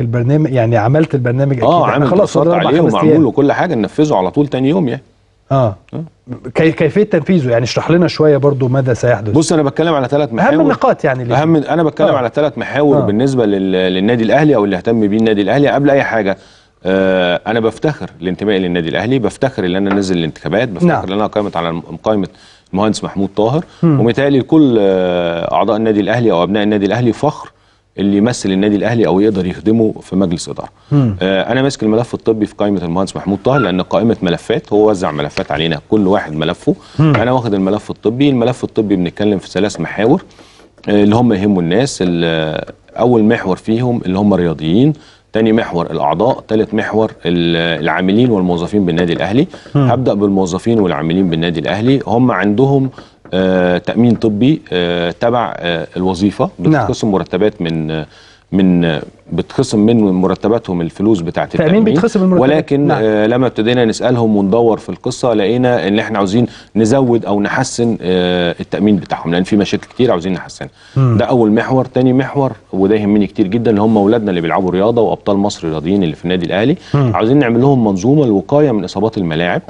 البرنامج يعني عملت البرنامج اكيد اه إحنا عامل خلاص خلاص فاضل أربع، عليه خمس ومعمول أيام. وكل حاجه ننفذه على طول تاني يوم يعني اه كي كيفيه تنفيذه يعني اشرح لنا شويه برضو ماذا سيحدث بص انا بتكلم على ثلاث محاور اهم النقاط يعني اللي اهم انا بتكلم آه. على ثلاث محاور آه. بالنسبه لل... للنادي الاهلي او اللي اهتم بيه النادي الاهلي قبل اي حاجه آه انا بفتخر لانتمائي للنادي الاهلي بفتخر ان انا نزل الانتخابات بفتخر نعم. ان انا قائمه على قائمه المهندس محمود طاهر ومتهيألي لكل آه اعضاء النادي الاهلي او ابناء النادي الاهلي فخر اللي يمثل النادي الاهلي او يقدر يخدمه في مجلس اداره. آه انا ماسك الملف الطبي في قائمه المهندس محمود طاهر لان قائمه ملفات هو وزع ملفات علينا كل واحد ملفه انا واخد الملف الطبي، الملف الطبي بنتكلم في ثلاث محاور آه، اللي هم يهموا الناس ال- اول محور فيهم اللي هم الرياضيين تاني محور الاعضاء ثالث محور ال- العاملين والموظفين بالنادي الاهلي هبدا بالموظفين والعاملين بالنادي الاهلي هم عندهم آه تامين طبي آه تبع آه الوظيفه نعم. بتخصم مرتبات من آه من آه، بتخصم من مرتباتهم الفلوس بتاعه تأمين التامين بيتخصم من المرتبات. ولكن نعم. آه لما ابتدينا نسالهم وندور في القصه لقينا ان احنا عاوزين نزود او نحسن آه التامين بتاعهم لان في مشاكل كتير عاوزين نحسنها ده اول محور تاني محور وده يهمني كتير جدا اللي هم اولادنا اللي بيلعبوا رياضه وابطال مصر الرياضيين اللي في النادي الاهلي عاوزين نعمل لهم منظومه للوقايه من اصابات الملاعب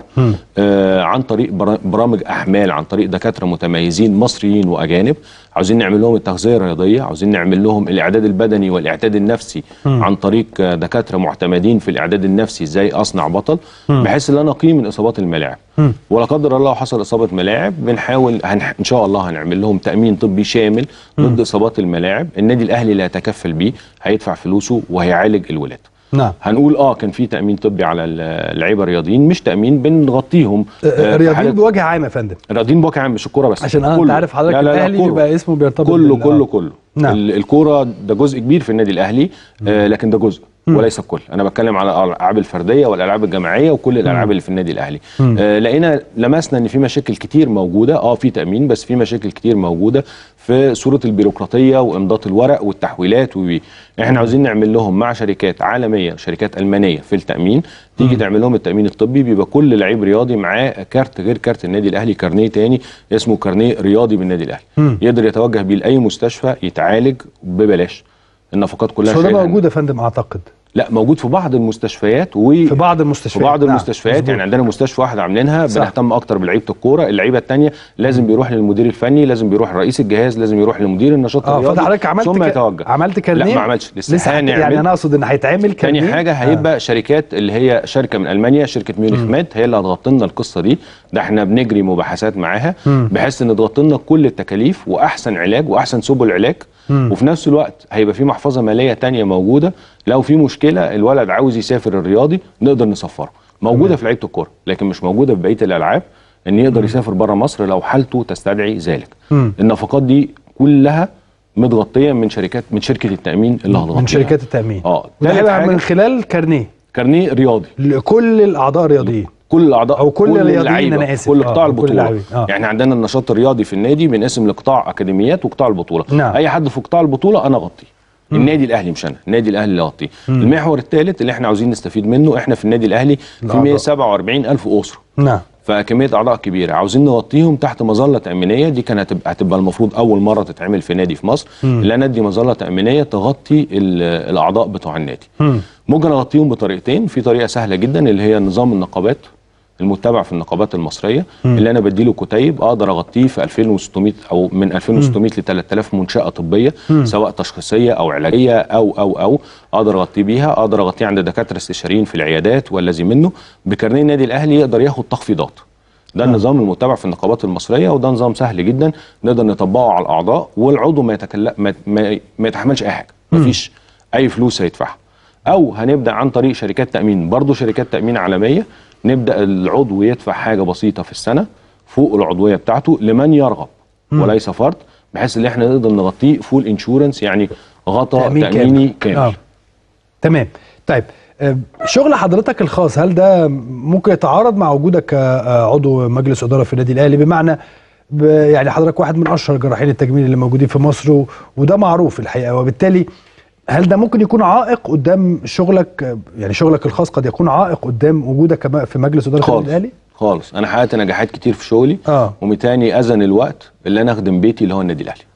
آه عن طريق برا- برامج احمال عن طريق دكاتره متميزين مصريين واجانب عاوزين نعمل لهم التغذيه الرياضيه عاوزين نعمل لهم الاعداد البدني والاعداد النفسي عن طريق آه، دكاتره معتمدين في الاعداد النفسي ازاي اصنع بطل بحيث ان انا اقي من اصابات الملاعب ولا قدر الله لو حصل اصابه ملاعب بنحاول هنح... ان شاء الله هنعمل لهم تامين طبي شامل ضد اصابات الملاعب النادي الاهلي اللي هيتكفل بيه هيدفع فلوسه وهيعالج الولاد نعم هنقول اه كان في تامين طبي على اللعيبه الرياضيين مش تامين بنغطيهم آه، آه، رياضيين حالات- بوجه عام يا فندم رياضيين بوجه عام مش الكوره بس عشان انا انت كله. عارف حضرتك لا لا لا الاهلي كله. يبقى اسمه بيرتبط كله بال- كله آه. كله نعم. ال- الكوره ده جزء كبير في النادي الاهلي آه لكن ده جزء وليس الكل انا بتكلم على الالعاب الفرديه والالعاب الجماعيه وكل الالعاب اللي في النادي الاهلي آه لقينا لمسنا ان في مشاكل كتير موجوده اه في تامين بس في مشاكل كتير موجوده في صوره البيروقراطيه وامضاء الورق والتحويلات و احنا عاوزين نعمل لهم مع شركات عالميه شركات المانيه في التامين تيجي تعمل لهم التامين الطبي بيبقى كل لعيب رياضي معاه كارت غير كارت النادي الاهلي كارنيه تاني اسمه كارنيه رياضي بالنادي الاهلي يقدر يتوجه بيه لاي مستشفى يتعالج ببلاش النفقات كلها بس هو ده شايلها موجود يا فندم اعتقد لا موجود في بعض المستشفيات و في بعض في المستشفيات بعض نعم، المستشفيات مظبوط. يعني عندنا مستشفى واحده عاملينها صح. بنهتم اكتر بلعيبه الكوره اللعيبه الثانيه لازم بيروح للمدير الفني لازم بيروح لرئيس الجهاز لازم يروح لمدير النشاط اه الرياضي فانت حضرتك عملت ثم ك- يتوجه عملت كارنيه لا ما عملتش لسه, لسه هنعمل يعني انا اقصد ان هيتعمل كارنيه تاني حاجه هيبقى شركات اللي هي شركه من المانيا شركه ميونخ ميد هي اللي هتغطي لنا القصه دي ده احنا بنجري مباحثات معاها بحيث ان تغطي لنا كل التكاليف واحسن علاج واحسن سبل علاج وفي نفس الوقت هيبقى في محفظه ماليه تانية موجوده لو في مشكله الولد عاوز يسافر الرياضي نقدر نسفره موجوده في لعيبه الكوره لكن مش موجوده في بقيه الالعاب ان يقدر يسافر بره مصر لو حالته تستدعي ذلك النفقات دي كلها متغطيه من شركات من شركه التامين اللي هتغطيها من شركات التامين اه وده تالت هيبقى حاجة- من خلال كارنيه كارنيه رياضي لكل الاعضاء الرياضيين كل الاعضاء أو كل الرياضيين، اللعيبة، أنا آسف. كل آه، قطاع كل البطوله اللاعبين. آه. يعني عندنا النشاط الرياضي في النادي بنقسم لقطاع اكاديميات وقطاع البطوله نعم. اي حد في قطاع البطوله انا اغطيه النادي الاهلي مش انا النادي الاهلي اللي اغطيه المحور الثالث اللي احنا عاوزين نستفيد منه احنا في النادي الاهلي في الأعضاء. 147 الف اسره نعم فكميه اعضاء كبيره عاوزين نغطيهم تحت مظله تامينيه دي كانت هتبقى هتبقى المفروض اول مره تتعمل في نادي في مصر اللي انا ادي مظله تامينيه تغطي ال- الاعضاء بتوع النادي ممكن اغطيهم بطريقتين في طريقه سهله جدا اللي هي نظام النقابات المتبع في النقابات المصريه اللي انا بديله كتيب اقدر اغطيه في 2600 او من 2600 ل 3000 منشاه طبيه سواء تشخيصيه او علاجيه او او او اقدر اغطيه بيها اقدر اغطيه عند دكاتره استشاريين في العيادات والذي منه بكارنيه النادي الاهلي يقدر ياخد تخفيضات ده النظام المتبع في النقابات المصريه وده نظام سهل جدا نقدر نطبقه على الاعضاء والعضو ما يتكلم ما, ما, ما يتحملش اي حاجه مفيش اي فلوس هيدفعها او هنبدا عن طريق شركات تامين برضه شركات تامين عالميه نبدا العضو يدفع حاجه بسيطه في السنه فوق العضويه بتاعته لمن يرغب وليس فرض بحيث ان احنا نقدر نغطيه فول انشورنس يعني غطاء تأمين تاميني كامل, آه. تمام طيب آه، شغل حضرتك الخاص هل ده ممكن يتعارض مع وجودك كعضو مجلس اداره في النادي الاهلي بمعنى ب- يعني حضرتك واحد من اشهر جراحين التجميل اللي موجودين في مصر و- وده معروف الحقيقه وبالتالي هل ده ممكن يكون عائق قدام شغلك آه، يعني شغلك الخاص قد يكون عائق قدام وجودك كما- في مجلس اداره النادي خالص الاهلي؟ خالص انا حققت نجاحات كتير في شغلي اه ومتاني اذن الوقت اللي انا اخدم بيتي اللي هو النادي الاهلي